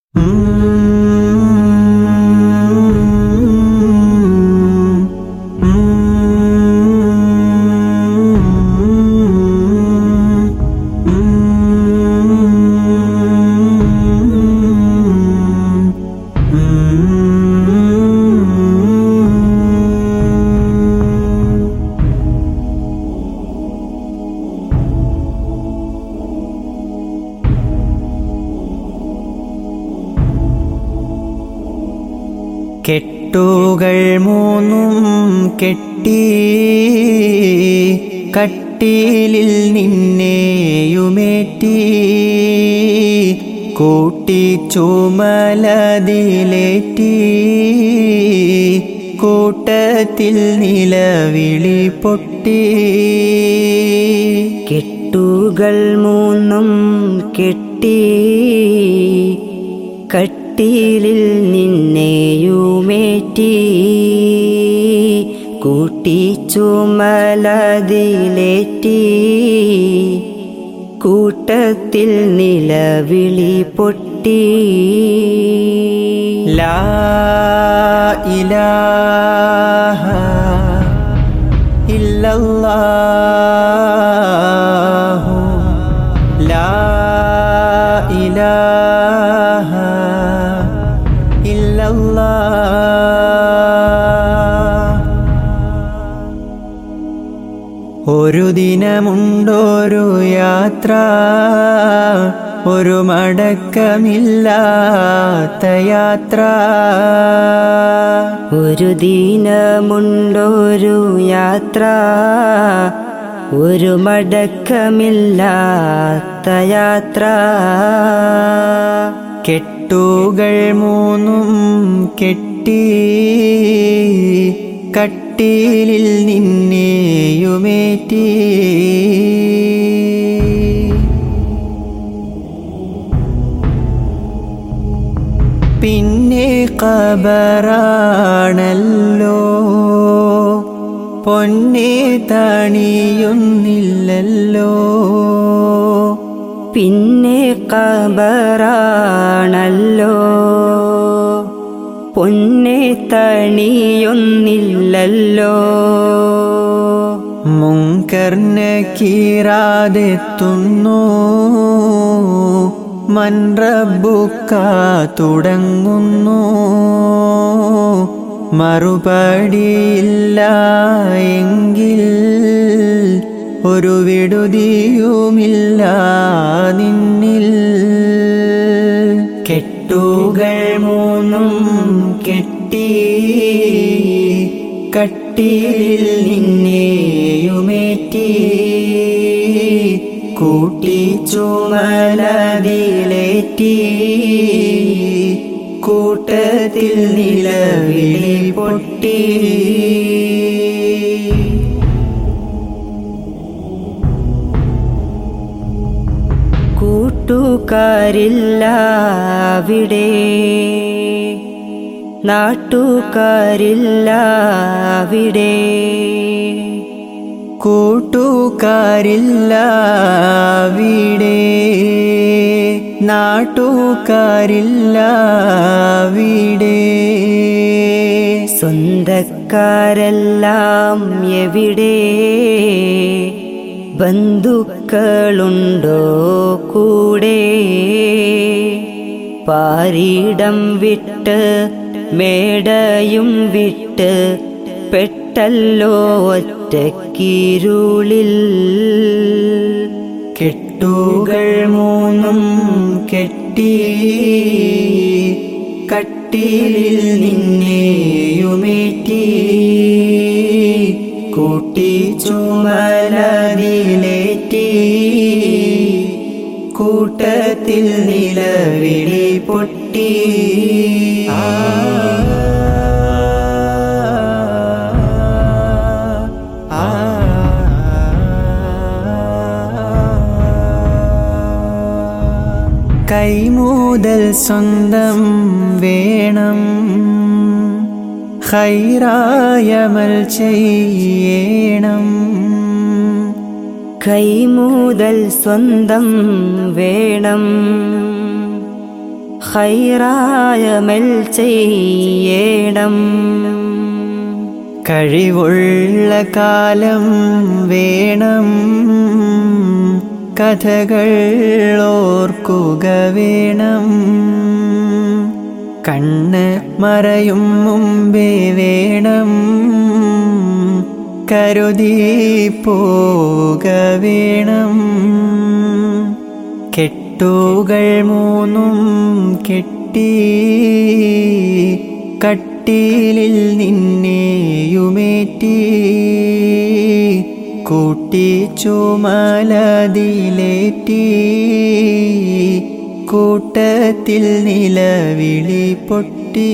കെട്ടുകൾ മൂന്നും കെട്ടി കട്ടിലിൽ നിന്നെയുമേറ്റി കൂട്ടി ചുമലതിലേറ്റി കൂട്ടത്തിൽ നിലവിളി പൊട്ടി കെട്ടുകൾ മൂന്നും കെട്ടി കട്ടിലിൽ നിന്നെയുമേറ്റി കൂട്ടി ചുമലതിലേറ്റി കൂട്ടത്തിൽ നിലവിളി പൊട്ടി ലാ ഇലാഹ ഇല്ലല്ലാഹു ലാ ഇലാഹ ഇല്ലല്ലാഹ് ഒരു ദിനമുണ്ടൊരു യാത്ര ഒരു മടക്കമില്ലാത്ത യാത്ര ഒരു ദിനമുണ്ടൊരു യാത്ര ഒരു മടക്കമില്ലാത്ത യാത്ര കെട്ടുകൾ മൂന്നും കെട്ടി കട്ടിലിൽ നിന്നെയുമേറ്റി പിന്നെ കബറാണല്ലോ പൊന്നെ തണിയുന്നില്ലല്ലോ പിന്നെ കബറാണല്ലോ പൊന്നെ തണിയൊന്നില്ലല്ലോ മുങ്കർനെ കീറാതെത്തുന്നു മൻറബുക്ക തുടങ്ങുന്നു മറുപടിയില്ല എങ്കിൽ ഒരു വിടുതിയുമില്ല നിന്നിൽ കെട്ടുകൾ മൂന്നും കെട്ടി കട്ടിലിൽ നിന്നെയുമേറ്റി കൂട്ടി ചുമലതിലേറ്റി കൂട്ടത്തിൽ നിലവിളി പൊട്ടി കൂട്ടുകാരില്ല അവിടെ നാട്ടുകാരില്ല അവിടെ കൂട്ടുകാരില്ല വീടേ നാട്ടുകാരില്ല വീടേ സ്വന്തക്കാരെല്ലാം എവിടെ ബന്ധുക്കളുണ്ടോ കൂടെ പാരിടം വിട്ട് മേടയും വിട്ട് പെട്ടല്ലോ ഒറ്റക്കിരുളിൽ കെട്ടുകൾ മൂന്നും കെട്ടി കട്ടിലിൽ നിന്നെയുമേറ്റി കൂട്ടി ചുമലതിലേറ്റി കൂട്ടത്തിൽ നിലവിളി പൊട്ടി ആ ആ കൈമൂതൽ സ്വന്തം വേണം ഹൈറായമൽ ചെയ്യണം കൈമൂതൽ സ്വന്തം വേണം ഹൈറായമൽ ചെയ്യണം കഴിവുള്ള കാലം വേണം കഥകൾ ഓർക്കുക വേണം കണ്ണ് മറയും മുമ്പേ വേണം കരുതി പോക വേണം കെട്ടുകൾ മൂന്നും കെട്ടി കട്ടിലിൽ നിന്നെയുമേറ്റി കൂട്ടി ചുമലതിലേറ്റി കൂട്ടത്തിൽ നിലവിളി പൊട്ടി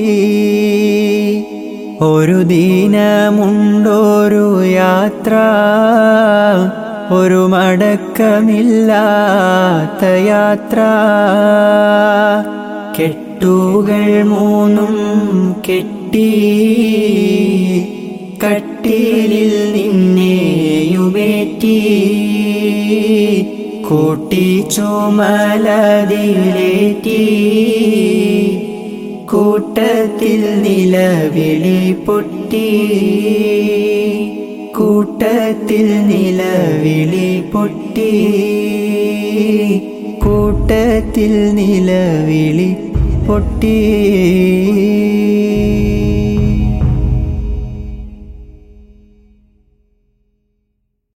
ഒരു ദിനമുണ്ടൊരു യാത്ര ഒരു മടക്കമില്ലാത്ത യാത്ര കെട്ടുകൾ മൂന്നും കെട്ടി കട്ടിലിൽ നിന്നെയുമേറ്റി കൂട്ടി ചുമലതിലേറ്റി കൂട്ടത്തിൽ നിലവിളി പൊട്ടി കൂട്ടത്തിൽ നിലവിളി പൊട്ടി കൂട്ടത്തിൽ നിലവിളി പൊട്ടി